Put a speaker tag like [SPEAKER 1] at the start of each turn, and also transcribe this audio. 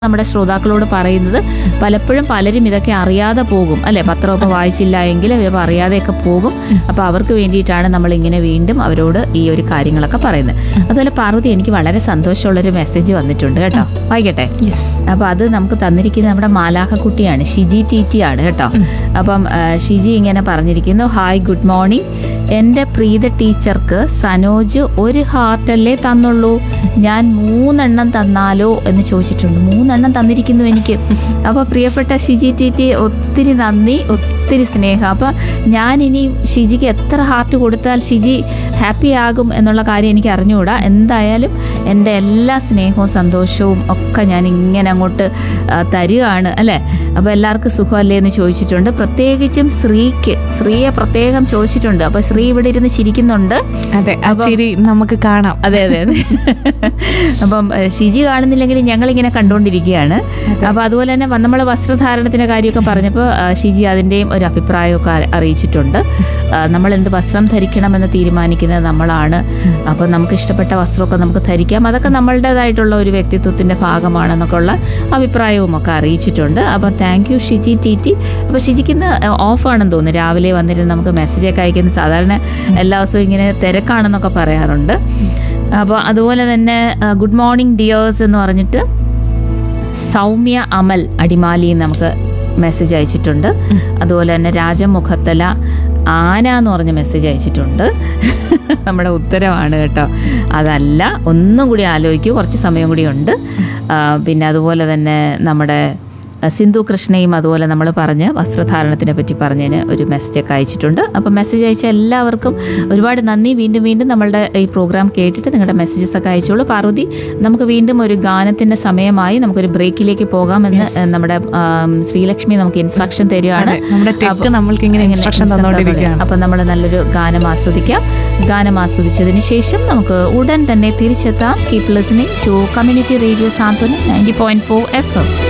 [SPEAKER 1] നമ്മുടെ ശ്രോതാക്കളോട് പറയുന്നത് പലപ്പോഴും പലരും ഇതൊക്കെ അറിയാതെ പോകും അല്ലെ പത്രമൊക്കെ വായിച്ചില്ല എങ്കിൽ ചിലപ്പോൾ അറിയാതെയൊക്കെ പോകും അപ്പോൾ അവർക്ക് വേണ്ടിയിട്ടാണ് നമ്മൾ ഇങ്ങനെ വീണ്ടും അവരോട് ഈ ഒരു കാര്യങ്ങളൊക്കെ പറയുന്നത് അതുപോലെ പാർവതി എനിക്ക് വളരെ സന്തോഷമുള്ളൊരു മെസ്സേജ് വന്നിട്ടുണ്ട് കേട്ടോ വായിക്കട്ടെ
[SPEAKER 2] യെസ്
[SPEAKER 1] അപ്പോൾ അത് നമുക്ക് തന്നിരിക്കുന്നത് നമ്മുടെ മാലാഹക്കുട്ടിയാണ് ഷിജി ടി ടി ആണ് കേട്ടോ അപ്പം ആ, ഷിജി ഇങ്ങനെ പറഞ്ഞിരിക്കുന്നു ഹായ് ഗുഡ് മോർണിംഗ് എൻ്റെ പ്രീത ടീച്ചർക്ക് സനോജ് ഒരു ഹാർട്ടല്ലേ തന്നുള്ളൂ ഞാൻ മൂന്നെണ്ണം തന്നാലോ എന്ന് ചോദിച്ചിട്ടുണ്ട് മൂന്നെണ്ണം തന്നിരിക്കുന്നു എനിക്ക് അപ്പോൾ പ്രിയപ്പെട്ട ഷിജി ടി ടി ഒത്തിരി നന്ദി ഒത്തിരി സ്നേഹം അപ്പോൾ ഞാൻ ഇനി ഷിജിക്ക് എത്ര ഹാർട്ട് കൊടുത്താൽ ഷിജി ഹാപ്പി ആകും എന്നുള്ള കാര്യം എനിക്ക് അറിഞ്ഞുകൂടാ എന്തായാലും എൻ്റെ എല്ലാ സ്നേഹവും സന്തോഷവും ഒക്കെ ഞാൻ ഇങ്ങനെ അങ്ങോട്ട് ആ, തരികയാണ് അല്ലേ അപ്പോൾ എല്ലാവർക്കും സുഖമല്ലേ എന്ന് ചോദിച്ചിട്ടുണ്ട് പ്രത്യേകിച്ചും ശ്രീക്ക് ശ്രീയെ പ്രത്യേകം ചോദിച്ചിട്ടുണ്ട് അപ്പോൾ ശ്രീ ഇവിടെ ഇരുന്ന് ചിരിക്കുന്നുണ്ട്
[SPEAKER 2] അതെ ആ ചിരി നമുക്ക് കാണാം
[SPEAKER 1] അതെ അതെ അതെ അപ്പം ഏഹ്, ഷിജി കാണുന്നില്ലെങ്കിൽ ഞങ്ങളിങ്ങനെ കണ്ടുകൊണ്ടിരിക്കുകയാണ് അപ്പോൾ അതുപോലെ തന്നെ നമ്മൾ വസ്ത്രധാരണത്തിൻ്റെ കാര്യമൊക്കെ പറഞ്ഞപ്പോൾ ആ, ഷിജി അതിൻ്റെയും ഒരു അഭിപ്രായമൊക്കെ അ- അറിയിച്ചിട്ടുണ്ട് ആ, നമ്മൾ എന്ത് വസ്ത്രം ധരിക്കണമെന്ന് തീരുമാനിക്കുന്നത് നമ്മളാണ് അപ്പോൾ നമുക്ക് ഇഷ്ടപ്പെട്ട വസ്ത്രമൊക്കെ നമുക്ക് ധരിക്കാം അതൊക്കെ നമ്മളുടേതായിട്ടുള്ള ഒരു വ്യക്തിത്വത്തിൻ്റെ ഭാഗമാണെന്നൊക്കെ ഉള്ള അഭിപ്രായവും ഒക്കെ അറിയിച്ചിട്ടുണ്ട് അപ്പോൾ thank you Shiji T T അപ്പോൾ ഷിജിക്ക് ഇന്ന് ഓഫാണെന്ന് തോന്നുന്നു രാവിലെ വന്നിരുന്ന് നമുക്ക് മെസ്സേജൊക്കെ അയക്കുന്ന സാധാരണ എല്ലാ ദിവസവും ഇങ്ങനെ തിരക്കാണെന്നൊക്കെ പറയാറുണ്ട് അപ്പോൾ അതുപോലെ തന്നെ ഗുഡ് മോർണിംഗ് ഡിയേഴ്സ് എന്ന് പറഞ്ഞിട്ട് സൗമ്യ അമൽ അടിമാലി നമുക്ക് മെസ്സേജ് അയച്ചിട്ടുണ്ട് അതുപോലെ തന്നെ രാജമുഖത്തല ആന എന്ന് പറഞ്ഞ മെസ്സേജ് അയച്ചിട്ടുണ്ട് നമ്മുടെ ഉത്തരമാണ് കേട്ടോ അതല്ല ഒന്നും കൂടി ആലോചിക്കൂ കുറച്ച് സമയം കൂടി ഉണ്ട് ആ, പിന്നെ അതുപോലെ തന്നെ നമ്മുടെ ആ, സിന്ധു കൃഷ്ണയും അതുപോലെ നമ്മൾ പറഞ്ഞ് വസ്ത്രധാരണത്തിനെ പറ്റി പറഞ്ഞതിന് ഒരു മെസ്സേജൊക്കെ അയച്ചിട്ടുണ്ട് അപ്പോൾ മെസ്സേജ് അയച്ച എല്ലാവർക്കും ഒരുപാട് നന്ദി വീണ്ടും വീണ്ടും നമ്മളുടെ ഈ പ്രോഗ്രാം കേട്ടിട്ട് നിങ്ങളുടെ മെസ്സേജസ് ഒക്കെ അയച്ചോളൂ പാർവതി നമുക്ക് വീണ്ടും ഒരു ഗാനത്തിന്റെ സമയമായി നമുക്കൊരു ബ്രേക്കിലേക്ക് പോകാമെന്ന് നമ്മുടെ ആം, ശ്രീലക്ഷ്മി നമുക്ക് ഇൻസ്ട്രക്ഷൻ തരികയാണ്
[SPEAKER 2] അതെ, നമ്മുടെ ടെക് നമ്മൾക്ക് ഇങ്ങനെ
[SPEAKER 1] ഇങ്ങനെ
[SPEAKER 2] ഇൻസ്ട്രക്ഷൻ
[SPEAKER 1] instruction
[SPEAKER 2] തന്നുകൊണ്ടിരിക്കുകയാണ്
[SPEAKER 1] അപ്പൊ നമ്മൾ നല്ലൊരു ഗാനം ആസ്വദിക്കാം ഗാനം ആസ്വദിച്ചതിന് ശേഷം നമുക്ക് ഉടൻ തന്നെ തിരിച്ചെത്താം keep listening to community radio Santhwanam ninety point four F M